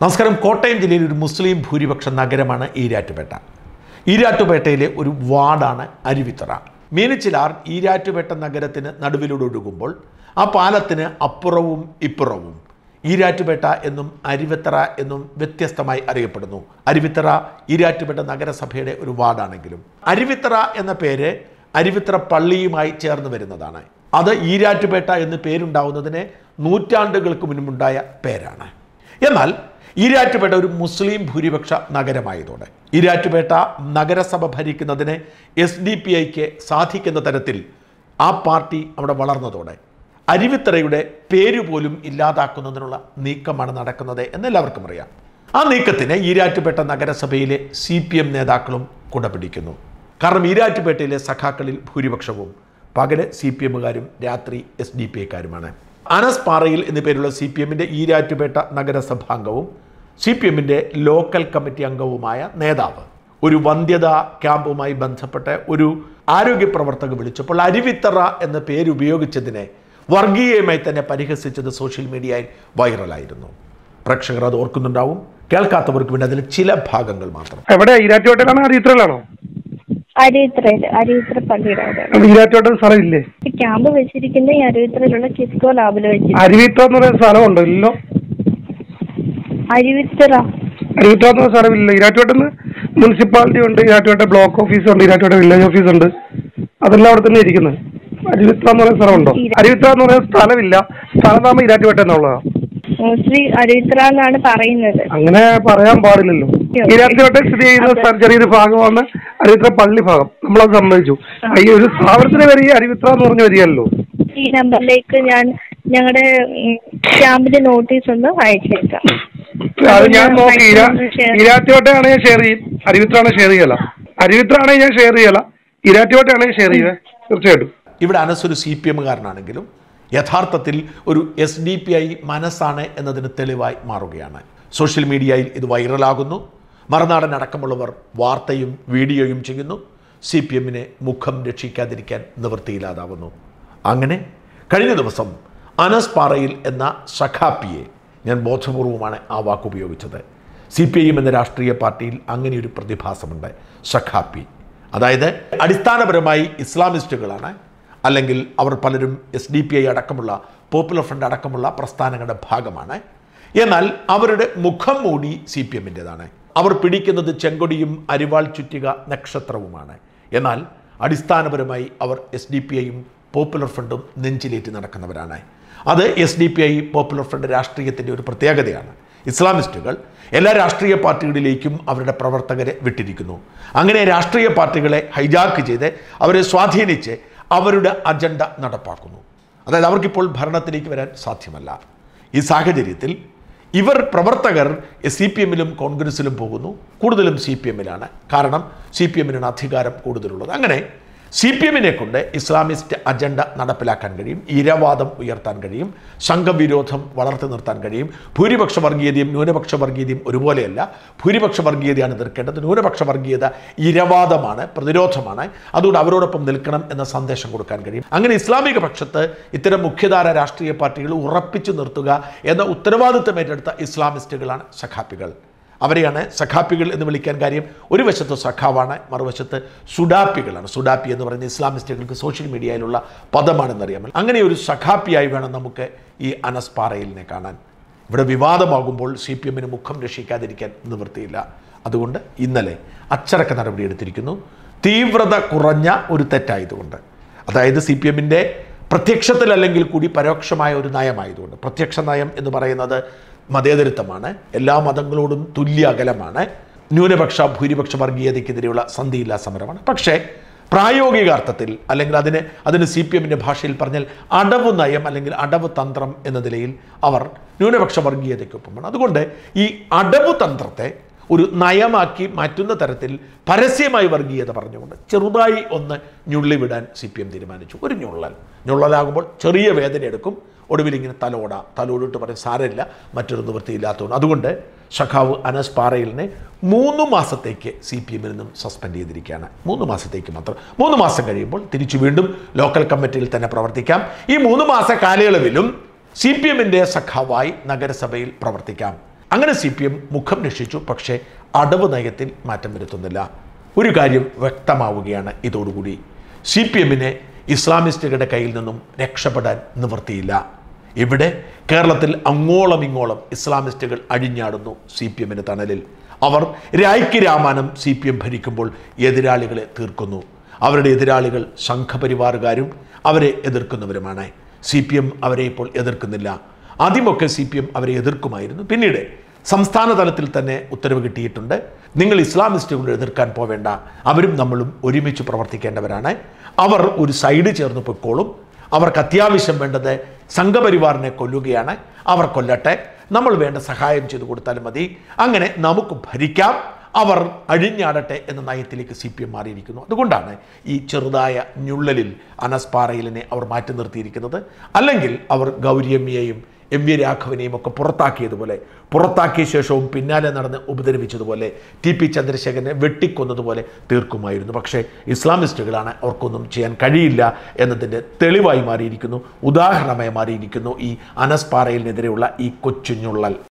നമസ്കാരം കോട്ടയം ജില്ലയിൽ ഒരു മുസ്ലിം ഭൂരിപക്ഷ നഗരമാണ് ഈരാറ്റുപേട്ട ഈരാറ്റുപേട്ടയിലെ ഒരു വാർഡാണ് അരുവിത്തറ മീനച്ചിലാർ ഈരാറ്റുപേട്ട നഗരത്തിന് നടുവിലൂടെ ഒഴുകുമ്പോൾ ആ പാലത്തിന് അപ്പുറവും ഇപ്പുറവും ഈരാറ്റുപേട്ട എന്നും അരുവിത്തറ എന്നും വ്യത്യസ്തമായി അറിയപ്പെടുന്നു അരുവിത്തറ ഈരാറ്റുപേട്ട നഗരസഭയുടെ ഒരു വാർഡാണെങ്കിലും അരുവിത്തറ എന്ന പേര് അരുവിത്തറ പള്ളിയുമായി ചേർന്ന് വരുന്നതാണ് അത് ഈരാറ്റുപേട്ട എന്ന് പേരുണ്ടാവുന്നതിന് നൂറ്റാണ്ടുകൾക്ക് മുൻപുണ്ടായ പേരാണ് എന്നാൽ ഈരാറ്റുപേട്ട ഒരു മുസ്ലിം ഭൂരിപക്ഷ നഗരമായതോടെ ഈരാറ്റുപേട്ട നഗരസഭ ഭരിക്കുന്നതിന് എസ് ഡി പി ഐക്ക് സാധിക്കുന്ന തരത്തിൽ ആ പാർട്ടി അവിടെ വളർന്നതോടെ അരുവിത്തറയുടെ പേര് പോലും ഇല്ലാതാക്കുന്നതിനുള്ള നീക്കമാണ് നടക്കുന്നത് എന്ന് എല്ലാവർക്കും അറിയാം ആ നീക്കത്തിന് ഈരാറ്റുപേട്ട നഗരസഭയിലെ സി പി എം നേതാക്കളും കുടപിടിക്കുന്നു കാരണം ഈരാറ്റുപേട്ടയിലെ സഖാക്കളിൽ ഭൂരിപക്ഷവും പകല് സി പി എമ്മുകാരും രാത്രി എസ് ഡി പി ഐക്കാരുമാണ് അനസ് പാറയിൽ എന്നു പേരുള്ള സി പി എമ്മിൻ്റെ ഈരാറ്റുപേട്ട നഗരസഭാംഗവും സി പി എമ്മിൻ്റെ ലോക്കൽ കമ്മിറ്റി അംഗവുമായ നേതാവ് ഒരു വന്ധ്യത ക്യാമ്പുമായി ബന്ധപ്പെട്ട് ഒരു ആരോഗ്യ പ്രവർത്തക വിളിച്ചപ്പോൾ അരുവിത്തറ എന്ന പേര് ഉപയോഗിച്ചതിനെ വർഗീയമായി തന്നെ പരിഹസിച്ചത് സോഷ്യൽ മീഡിയയിൽ വൈറലായിരുന്നു പ്രേക്ഷകർ അത് ഓർക്കുന്നുണ്ടാവും കേൾക്കാത്തവർക്ക് വേണ്ടി അതിലെ ചില ഭാഗങ്ങൾ മാത്രം എവിടെ ഈരാറ്റുപേട്ടയിലാണോ അരിയിത്രയിലാണോ അരുവിത്രയില് അരുവിത്ര പള്ളിയുടെ അവിടെ ഈരാറ്റുപേട്ട സ്ഥലം ഇല്ലേ ഈ ക്യാമ്പ് വെച്ചിരിക്കുന്ന ഈ അരുവിത്രയിലുള്ള കിസ്കോ ലാബിൽ വെച്ച് അരുവിത്ര എന്ന് പറയുന്ന സ്ഥലമുണ്ടോ ഇല്ലല്ലോ അരുവിത്ര അരുവിത്ര എന്ന് പറയുന്ന സ്ഥലമില്ല ഈരാറ്റുപേട്ടന്ന് മുനിസിപ്പാലിറ്റി ഉണ്ട് ഈരാറ്റുപേട്ട ബ്ലോക്ക് ഓഫീസ് ഉണ്ട് ഈരാറ്റുപേട്ട വില്ലേജ് ഓഫീസ് ഉണ്ട് അതെല്ലാം അവിടെ തന്നെ ഇരിക്കുന്നത് അരുവിത്ര എന്ന് പറയുന്ന സ്ഥലമുണ്ടോ അരുവിത്ര എന്ന് പറയുന്ന സ്ഥലമില്ല സ്ഥലനാമ ഈരാറ്റുപേട്ട എന്നുള്ളതാണ് മോസ്റ്റ്ലി അരുവിത്ര എന്നാണ് പറയുന്നത് അങ്ങനെ പറയാൻ പാടില്ലല്ലോ ഈരാറ്റുപേട്ട സ്ഥിതി ചെയ്യുന്ന സ്ഥലം ചെറിയൊരു ഭാഗമാണ് അരുവിത്ര പള്ളി ഭാഗം നമ്മളത് സമ്മതിച്ചു ഈ ഒരു സ്ഥാപനത്തിന് വരെ ഈ അരുവിത്ര എന്ന് പറഞ്ഞ വരികയല്ലോ ഈ നമ്പറിലേക്ക് ഞാൻ ഞങ്ങളുടെ ക്യാമ്പിന്റെ നോട്ടീസ് ഒന്ന് അയച്ചേക്കാം അത് ഞാൻ നോക്കി ഇര ഇരാറ്റുവട്ടയാണെങ്കിൽ ഷെയർ ചെയ്യും അരുവിത്രാണെങ്കിൽ ഷെയർ ചെയ്യല അരുവിത്രാണെങ്കിൽ ഞാൻ ഷെയർ ചെയ്യല ഇരാറ്റുവട്ടയാണെങ്കിൽ ഷെയർ ചെയ്യുവേ തീർച്ചയായിട്ടും ഇവിടെ അനസ് ഒരു സി പി എമ്മുകാരനാണെങ്കിലും യഥാർത്ഥത്തിൽ ഒരു എസ് ഡി പി ഐ മനസ്സാണ് എന്നതിന് തെളിവായി മാറുകയാണ് സോഷ്യൽ മീഡിയയിൽ ഇത് വൈറലാകുന്നു മറുനാടൻ അടക്കമുള്ളവർ വാർത്തയും വീഡിയോയും ചെയ്യുന്നു സി പി എമ്മിനെ മുഖം രക്ഷിക്കാതിരിക്കാൻ നിവൃത്തിയില്ലാതാവുന്നു അങ്ങനെ കഴിഞ്ഞ ദിവസം അനസ് പാറയിൽ എന്ന സഖാപ്പിയെ ഞാൻ ബോധപൂർവമാണ് ആ വാക്ക് ഉപയോഗിച്ചത് സി പി ഐ എം എന്ന രാഷ്ട്രീയ പാർട്ടിയിൽ അങ്ങനെ ഒരു പ്രതിഭാസമുണ്ട് സഖാപ്പി അതായത് അടിസ്ഥാനപരമായി ഇസ്ലാമിസ്റ്റുകളാണ് അല്ലെങ്കിൽ അവർ പലരും എസ് ഡി പി ഐ അടക്കമുള്ള പോപ്പുലർ ഫ്രണ്ട് അടക്കമുള്ള പ്രസ്ഥാനങ്ങളുടെ ഭാഗമാണ് എന്നാൽ അവരുടെ മുഖം മൂടി സി പി എമ്മിൻ്റെതാണ് അവർ പിടിക്കുന്നത് ചെങ്കൊടിയും അരിവാൾ ചുറ്റിക നക്ഷത്രവുമാണ് എന്നാൽ അടിസ്ഥാനപരമായി അവർ എസ് ഡി പി ഐയും പോപ്പുലർ ഫ്രണ്ടും നെഞ്ചിലേറ്റി നടക്കുന്നവരാണ് അത് S D P I popular front രാഷ്ട്രീയത്തിൻ്റെ ഒരു പ്രത്യേകതയാണ് ഇസ്ലാമിസ്റ്റുകൾ എല്ലാ രാഷ്ട്രീയ പാർട്ടികളിലേക്കും അവരുടെ പ്രവർത്തകരെ വിട്ടിരിക്കുന്നു അങ്ങനെ രാഷ്ട്രീയ പാർട്ടികളെ ഹൈജാക്ക് ചെയ്ത് അവരെ സ്വാധീനിച്ച് അവരുടെ അജണ്ട നടപ്പാക്കുന്നു അതായത് അവർക്കിപ്പോൾ ഭരണത്തിലേക്ക് വരാൻ സാധ്യമല്ല ഈ സാഹചര്യത്തിൽ ഇവർ പ്രവർത്തകർ സി പി എമ്മിലും കോൺഗ്രസിലും പോകുന്നു കൂടുതലും സി പി എമ്മിലാണ് കാരണം സി പി എമ്മിനാണ് അധികാരം കൂടുതലുള്ളത് അങ്ങനെ സി പി എമ്മിനെ കൊണ്ട് ഇസ്ലാമിസ്റ്റ് അജണ്ട നടപ്പിലാക്കാൻ കഴിയും ഇരവാദം ഉയർത്താൻ കഴിയും സംഘവിരോധം വളർത്തി നിർത്താൻ കഴിയും ഭൂരിപക്ഷ വർഗീയതയും ന്യൂനപക്ഷ വർഗീയതയും ഒരുപോലെയല്ല ഭൂരിപക്ഷ വർഗീയതയാണ് എതിർക്കേണ്ടത് ന്യൂനപക്ഷ വർഗീയത ഇരവാദമാണ് പ്രതിരോധമാണ് അതുകൊണ്ട് അവരോടൊപ്പം നിൽക്കണം എന്ന സന്ദേശം കൊടുക്കാൻ കഴിയും അങ്ങനെ ഇസ്ലാമിക പക്ഷത്ത് ഇത്തരം മുഖ്യധാര രാഷ്ട്രീയ പാർട്ടികൾ ഉറപ്പിച്ചു നിർത്തുക എന്ന ഉത്തരവാദിത്തം ഏറ്റെടുത്ത ഇസ്ലാമിസ്റ്റുകളാണ് സഖാപ്പികൾ അവരെയാണ് സഖാപ്പികൾ എന്ന് വിളിക്കാൻ കാര്യം ഒരു വശത്ത് സഖാവാണ് മറുവശത്ത് സുഡാപ്പികളാണ് സുഡാപ്പി എന്ന് പറയുന്ന ഇസ്ലാമിസ്റ്റുകൾക്ക് സോഷ്യൽ മീഡിയയിലുള്ള പദമാണെന്നറിയാമല്ലോ അങ്ങനെ ഒരു സഖാപ്പിയായി വേണം നമുക്ക് ഈ അനസ് പാറയിലിനെ കാണാൻ ഇവിടെ വിവാദമാകുമ്പോൾ സി പി എമ്മിന് മുഖം രക്ഷിക്കാതിരിക്കാൻ നിവൃത്തിയില്ല അതുകൊണ്ട് ഇന്നലെ അച്ചടക്ക നടപടി എടുത്തിരിക്കുന്നു തീവ്രത കുറഞ്ഞ ഒരു തെറ്റായതുകൊണ്ട് അതായത് സി പി എമ്മിൻ്റെ പ്രത്യക്ഷത്തിലല്ലെങ്കിൽ കൂടി പരോക്ഷമായ ഒരു നയമായതുകൊണ്ട് പ്രത്യക്ഷ നയം എന്ന് പറയുന്നത് മതേതരത്വമാണ് എല്ലാ മതങ്ങളോടും തുല്യ അകലമാണ് ന്യൂനപക്ഷ ഭൂരിപക്ഷ വർഗീയതയ്ക്കെതിരെയുള്ള സന്ധിയില്ലാ സമരമാണ് പക്ഷേ പ്രായോഗികാർത്ഥത്തിൽ അല്ലെങ്കിൽ അതിന് അതിന് സി പി എമ്മിൻ്റെ ഭാഷയിൽ പറഞ്ഞാൽ അടവ് നയം അല്ലെങ്കിൽ അടവ് തന്ത്രം എന്ന നിലയിൽ അവർ ന്യൂനപക്ഷ വർഗീയതയ്ക്കൊപ്പമാണ് അതുകൊണ്ട് ഈ അടവ് തന്ത്രത്തെ ഒരു നയമാക്കി മാറ്റുന്ന തരത്തിൽ പരസ്യമായി വർഗീയത പറഞ്ഞുകൊണ്ട് ചെറുതായി ഒന്ന് ഞുള്ളിവിടാൻ സി പി എം തീരുമാനിച്ചു ഒരു ഞുള്ളൽ ഞുള്ളലാകുമ്പോൾ ചെറിയ വേദന എടുക്കും ഒടുവിൽ ഇങ്ങനെ തലോട തലോടിട്ട് പറയും സാരമില്ല മറ്റൊരു നിവൃത്തിയില്ലാത്തതുകൊണ്ട് അതുകൊണ്ട് ഷഖാവ് അനസ് പാറയിലിനെ മൂന്ന് മാസത്തേക്ക് സി പി എമ്മിൽ നിന്നും സസ്പെൻഡ് ചെയ്തിരിക്കുകയാണ് മൂന്ന് മാസത്തേക്ക് മാത്രം മൂന്ന് മാസം കഴിയുമ്പോൾ തിരിച്ചു വീണ്ടും ലോക്കൽ കമ്മിറ്റിയിൽ തന്നെ പ്രവർത്തിക്കാം ഈ മൂന്ന് മാസ കാലയളവിലും സി പി എമ്മിൻ്റെ സഖാവായി നഗരസഭയിൽ പ്രവർത്തിക്കാം അങ്ങനെ സി പി എം മുഖം രക്ഷിച്ചു പക്ഷേ അടവ് നയത്തിൽ മാറ്റം വരുത്തുന്നില്ല ഒരു കാര്യം വ്യക്തമാവുകയാണ് ഇതോടുകൂടി സി പി എമ്മിനെ ഇസ്ലാമിസ്റ്റുകളുടെ കയ്യിൽ നിന്നും രക്ഷപ്പെടാൻ നിവൃത്തിയില്ല ഇവിടെ കേരളത്തിൽ അങ്ങോളം ഇങ്ങോളം ഇസ്ലാമിസ്റ്റുകൾ അഴിഞ്ഞാടുന്നു സി പി എമ്മിന് തണലിൽ അവർ രായ്ക്ക് രാമാനം സി പി എം ഭരിക്കുമ്പോൾ എതിരാളികളെ തീർക്കുന്നു അവരുടെ എതിരാളികൾ സംഘപരിവാറുകാരും അവരെ എതിർക്കുന്നവരുമാണ് സി പി എം അവരെ ഇപ്പോൾ എതിർക്കുന്നില്ല ആദ്യമൊക്കെ സി പി എം അവരെ എതിർക്കുമായിരുന്നു പിന്നീട് സംസ്ഥാന തലത്തിൽ തന്നെ ഉത്തരവ് കിട്ടിയിട്ടുണ്ട് നിങ്ങൾ ഇസ്ലാമിസ്റ്റുകളെ എതിർക്കാൻ പോവേണ്ട അവരും നമ്മളും ഒരുമിച്ച് പ്രവർത്തിക്കേണ്ടവരാണ് അവർ ഒരു സൈഡ് ചേർന്ന് പൊയ്ക്കോളും അവർക്ക് അത്യാവശ്യം വേണ്ടത് സംഘപരിവാറിനെ കൊല്ലുകയാണ് അവർ കൊല്ലട്ടെ നമ്മൾ വേണ്ട സഹായം ചെയ്തു കൊടുത്താലും മതി അങ്ങനെ നമുക്ക് ഭരിക്കാം അവർ അഴിഞ്ഞാടട്ടെ എന്ന നയത്തിലേക്ക് സി പി എം മാറിയിരിക്കുന്നു അതുകൊണ്ടാണ് ഈ ചെറുതായ ഞുള്ളലിൽ അനസ് പാറയിലിനെ അവർ മാറ്റി നിർത്തിയിരിക്കുന്നത് അല്ലെങ്കിൽ അവർ ഗൗരിയമ്മയെയും എം വി രാഘവനെയും ഒക്കെ പുറത്താക്കിയതുപോലെ പുറത്താക്കിയ ശേഷവും പിന്നാലെ നടന്ന് ഉപദ്രവിച്ചതുപോലെ ടി പി ചന്ദ്രശേഖരനെ വെട്ടിക്കൊന്നതുപോലെ തീർക്കുമായിരുന്നു പക്ഷേ ഇസ്ലാമിസ്റ്റുകളാണ് അവർക്കൊന്നും ചെയ്യാൻ കഴിയില്ല എന്നതിൻ്റെ തെളിവായി മാറിയിരിക്കുന്നു ഉദാഹരണമായി മാറിയിരിക്കുന്നു ഈ അനസ് പാറയിലിനെതിരെയുള്ള ഈ കൊച്ചുഞ്ഞുള്ളൽ